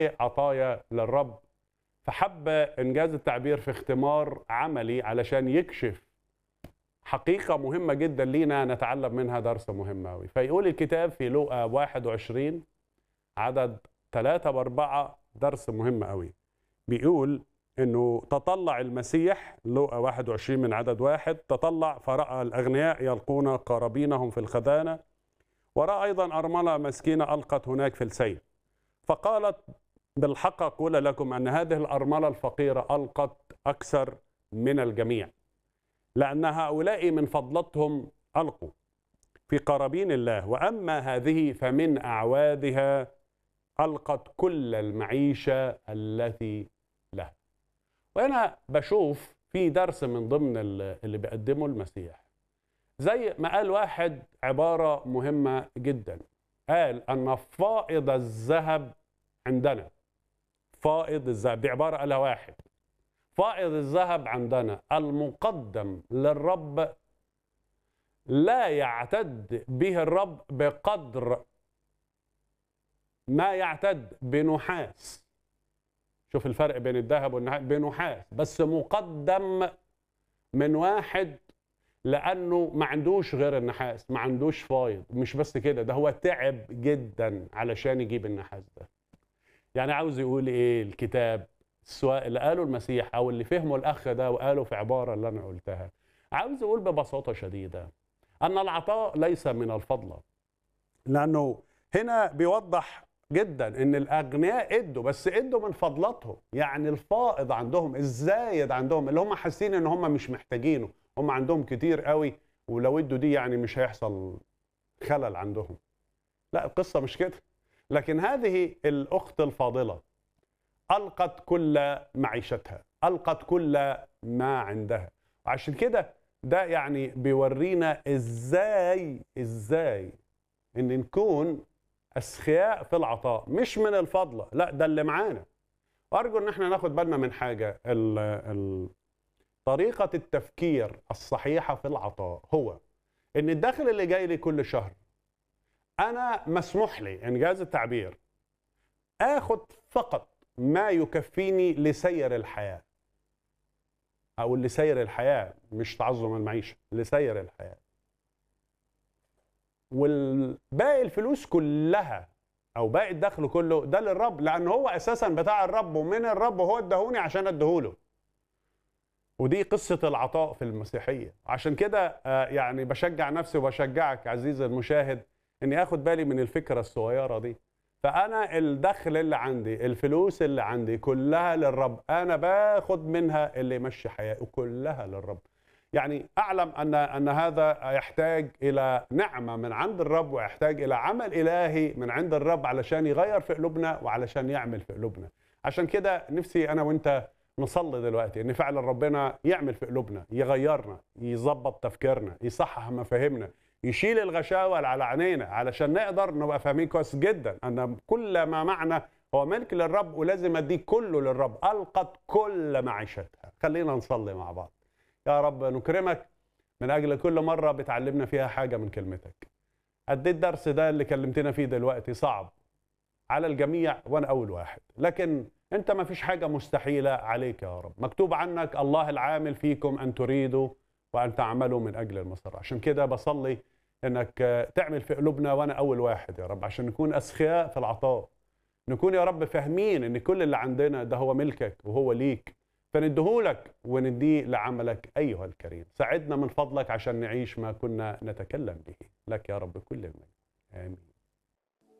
عطايا للرب فحب انجاز التعبير في اختمار عملي علشان يكشف حقيقة مهمة جدا لينا نتعلم منها درس مهم أوي فيقول الكتاب في لوقا 21 عدد 3 و4 درس مهم أوي بيقول انه تطلع المسيح لوقا 21 من عدد واحد تطلع فرأى الأغنياء يلقون قرابينهم في الخزانة ورأى أيضا أرملة مسكينة ألقت هناك في السيل فقالت بالحق أقول لكم أن هذه الأرملة الفقيرة ألقت أكثر من الجميع لأن هؤلاء من فضلتهم ألقوا في قرابين الله وأما هذه فمن أعوادها ألقت كل المعيشة التي لها وأنا بشوف في درس من ضمن اللي بيقدمه المسيح زي ما قال واحد عبارة مهمة جدا قال أن فائض الذهب عندنا فائض الذهب دي عبارة قالها واحد فائض الذهب عندنا المقدم للرب لا يعتد به الرب بقدر ما يعتد بنحاس شوف الفرق بين الذهب والنحاس بنحاس بس مقدم من واحد لانه ما عندوش غير النحاس ما عندوش فايض مش بس كده ده هو تعب جدا علشان يجيب النحاس ده يعني عاوز يقول ايه الكتاب سواء اللي قاله المسيح او اللي فهمه الاخ ده وقاله في عباره اللي انا قلتها عاوز اقول ببساطه شديده ان العطاء ليس من الفضله لانه هنا بيوضح جدا ان الاغنياء ادوا بس ادوا من فضلاتهم يعني الفائض عندهم الزايد عندهم اللي هم حاسين ان هم مش محتاجينه هم عندهم كتير قوي ولو ادوا دي يعني مش هيحصل خلل عندهم لا القصه مش كده لكن هذه الاخت الفاضله القت كل معيشتها القت كل ما عندها وعشان كده ده يعني بيورينا ازاي ازاي ان نكون اسخياء في العطاء مش من الفضله لا ده اللي معانا وارجو ان احنا ناخد بالنا من حاجه ال ال طريقه التفكير الصحيحه في العطاء هو ان الدخل اللي جاي لي كل شهر انا مسموح لي انجاز التعبير اخد فقط ما يكفيني لسير الحياه او لسير الحياه مش تعظم المعيشه لسير الحياه والباقي الفلوس كلها او باقي الدخل كله ده للرب لان هو اساسا بتاع الرب ومن الرب وهو اداهوني عشان اديهوله ودي قصة العطاء في المسيحية عشان كده يعني بشجع نفسي وبشجعك عزيزي المشاهد اني اخد بالي من الفكرة الصغيرة دي فانا الدخل اللي عندي الفلوس اللي عندي كلها للرب انا باخد منها اللي يمشي حياتي كلها للرب يعني اعلم ان ان هذا يحتاج الى نعمه من عند الرب ويحتاج الى عمل الهي من عند الرب علشان يغير في قلوبنا وعلشان يعمل في قلوبنا عشان كده نفسي انا وانت نصلي دلوقتي ان فعلا ربنا يعمل في قلوبنا يغيرنا يظبط تفكيرنا يصحح مفاهيمنا يشيل الغشاوه اللي على عينينا علشان نقدر نبقى فاهمين كويس جدا ان كل ما معنا هو ملك للرب ولازم اديه كله للرب القت كل معيشتها خلينا نصلي مع بعض يا رب نكرمك من اجل كل مره بتعلمنا فيها حاجه من كلمتك قد الدرس ده اللي كلمتنا فيه دلوقتي صعب على الجميع وانا اول واحد لكن انت ما فيش حاجه مستحيله عليك يا رب مكتوب عنك الله العامل فيكم ان تريدوا وان تعملوا من اجل المسر عشان كده بصلي انك تعمل في قلوبنا وانا اول واحد يا رب عشان نكون اسخياء في العطاء نكون يا رب فاهمين ان كل اللي عندنا ده هو ملكك وهو ليك فندهولك ونديه لعملك ايها الكريم ساعدنا من فضلك عشان نعيش ما كنا نتكلم به لك يا رب كل المجد امين